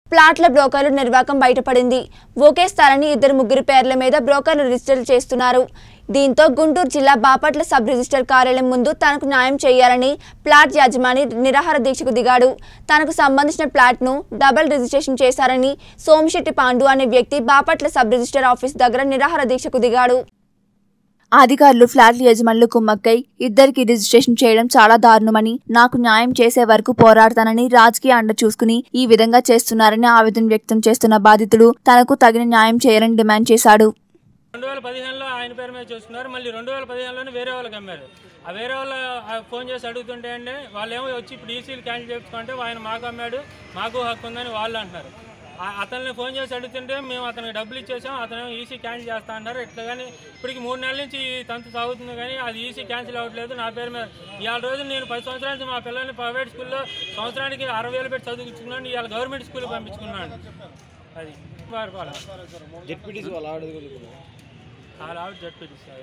ప్లాట్ల బ్రోకర్లు నిర్వాకం బయటపడింది ఒకే స్థలాన్ని ఇద్దరు ముగ్గురు పేర్ల మీద బ్రోకర్లు రిజిస్టర్ చేస్తున్నారు దీంతో గుంటూరు జిల్లా బాపట్ల సబ్ రిజిస్టర్ కార్యాలయం ముందు తనకు న్యాయం చేయాలని ప్లాట్ యాజమాని నిరాహార దీక్షకు దిగాడు తనకు సంబంధించిన ప్లాట్ను డబుల్ రిజిస్ట్రేషన్ చేశారని సోమిశెట్టి పాండు అనే వ్యక్తి బాపట్ల సబ్ రిజిస్టర్ ఆఫీస్ దగ్గర నిరాహార దీక్షకు దిగాడు అధికారులు ఫ్లాట్ల యజమానులు కుమ్మక్కై ఇద్దరికి రిజిస్ట్రేషన్ చేయడం చాలా దారుణమని నాకు న్యాయం చేసే వరకు పోరాడతానని రాజకీయ అండ చూసుకుని ఈ విధంగా చేస్తున్నారని ఆవేదన వ్యక్తం చేస్తున్న బాధితుడు తనకు తగిన న్యాయం చేయాలని డిమాండ్ చేశాడు రెండు వేల పదిహేనులో ఆయన పేరు మీద చూసుకున్నారు మళ్ళీ రెండు వేల పదిహేనులోనే వేరే వాళ్ళకి అమ్మారు ఆ వేరే వాళ్ళ ఆ ఫోన్ చేసి అడుగుతుంటే అండి వాళ్ళు ఏమో వచ్చి ఇప్పుడు ఈసీలు క్యాన్సిల్ చేసుకుంటే ఆయన మాకు అమ్మాడు మాకు హక్కు ఉందని వాళ్ళు అంటున్నారు ఆ- అతన్ని ఫోన్ చేసి అడుగుతుంటే మేము అతనికి డబ్బులు ఇచ్చేసాం అతను ఈసీ క్యాన్సిల్ చేస్తా అన్నారు ఇట్లా కానీ ఇప్పటికి మూడు నెలల నుంచి ఈ తంతు సాగుతుంది కానీ అది ఈసీ క్యాన్సిల్ అవ్వట్లేదు నా పేరు మీద ఇవాళ రోజు నేను పది సంవత్సరాల నుంచి మా పిల్లల్ని ప్రైవేట్ స్కూల్లో సంవత్సరానికి అరవై వేలు పెట్టి చదివించుకున్నాను ఇవాళ గవర్నమెంట్ స్కూల్కి పంపించుకున్నాను అది వారిపాలెం జెడ్పీటీసీ వాళ్ళు ఆడగలుగుతున్నారు ఆల్ అవుట్ జడ్పీటీసీ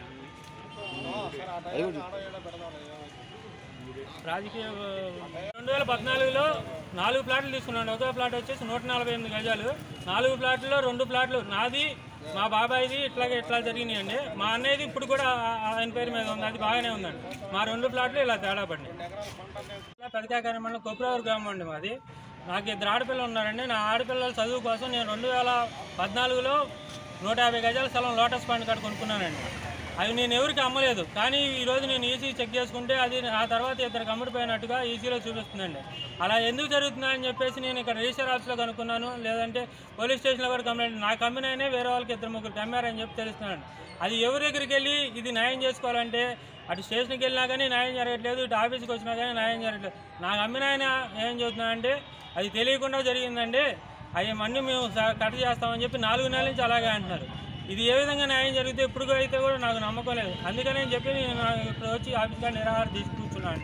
రాజకీయ రెండు వేల పద్నాలుగులో నాలుగు ప్లాట్లు తీసుకున్నాను ఒకే ప్లాట్ వచ్చేసి నూట నలభై ఎనిమిది గజాలు నాలుగు ప్లాట్లలో రెండు ప్లాట్లు నాది మా బాబాయిది ఇట్లాగే ఇట్లా జరిగినాయండి మా అన్నయ్యది ఇప్పుడు కూడా ఆ- ఆయన పేరు మీద ఉంది అది బాగానే ఉందండి మా రెండు ప్లాట్లు ఇలా తేడా పడినాయి ఇలా పెదకాకాని మండలం కొప్పురావూరు గ్రామం అండి మాది నాకు ఇద్దరు ఆడపిల్లలు ఉన్నారండి నా ఆడపిల్లల చదువు కోసం నేను రెండు వేల పద్నాలుగులో నూట యాభై గజాల స్థలం లోటస్ పాండ్ కాడ కొనుక్కున్నానండి అవి నేను ఎవరికి అమ్మలేదు కానీ ఈరోజు నేను ఈసీ చెక్ చేసుకుంటే అది ఆ తర్వాత ఇద్దరికి అమ్ముడిపోయినట్టుగా ఈసీలో చూపిస్తుందండి అలా ఎందుకు జరుగుతుందా అని చెప్పేసి నేను ఇక్కడ రిజిస్టర్ ఆఫీస్లో కనుక్కున్నాను లేదంటే పోలీస్ స్టేషన్లో కూడా కంప్లైంట్ నా కమ్మినైనా వేరే వాళ్ళకి ఇద్దరు ముగ్గురు అమ్మారని చెప్పి తెలుస్తున్నాను అది ఎవరి దగ్గరికి వెళ్ళి ఇది న్యాయం చేసుకోవాలంటే అటు స్టేషన్కి వెళ్ళినా కానీ న్యాయం జరగట్లేదు ఇటు ఆఫీస్కి వచ్చినా కానీ న్యాయం జరగట్లేదు నాకు అమ్మిన ఆయన ఏం చెబుతున్నానంటే అది తెలియకుండా జరిగిందండి అవి అన్నీ మేము స- కట్ చేస్తామని చెప్పి నాలుగు నెలల నుంచి అలాగే అంటున్నారు ఇది ఏ విధంగా న్యాయం జరిగితే ఇప్పుడు అయితే కూడా నాకు నమ్మకం లేదు అందుకని నేను చెప్పి నేను నా- ఇప్పుడు వచ్చి ఆఫీస్ కాడ నిరాహార తీసి కూర్చున్నాను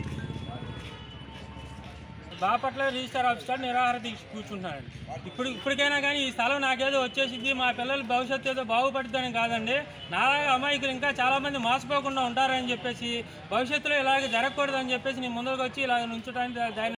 బాపట్ల రిజిస్టర్ ఆఫీస్ కాడ నిరాహార దీక్ష కూర్చుంటున్నాను ఇప్పుడు ఇప్పటికైనా కానీ ఈ స్థలం నాకేదో వచ్చేసింది మా పిల్లల భవిష్యత్తు ఏదో బాగుపడుతుందని కాదండి నాలాగా అమాయకులు ఇంకా చాలామంది మోసపోకుండా ఉంటారని చెప్పేసి భవిష్యత్తులో ఇలాగ జరగకూడదని చెప్పేసి నేను ముందరకు వచ్చి ఇలాగ నుంచడానికి ధైర్యం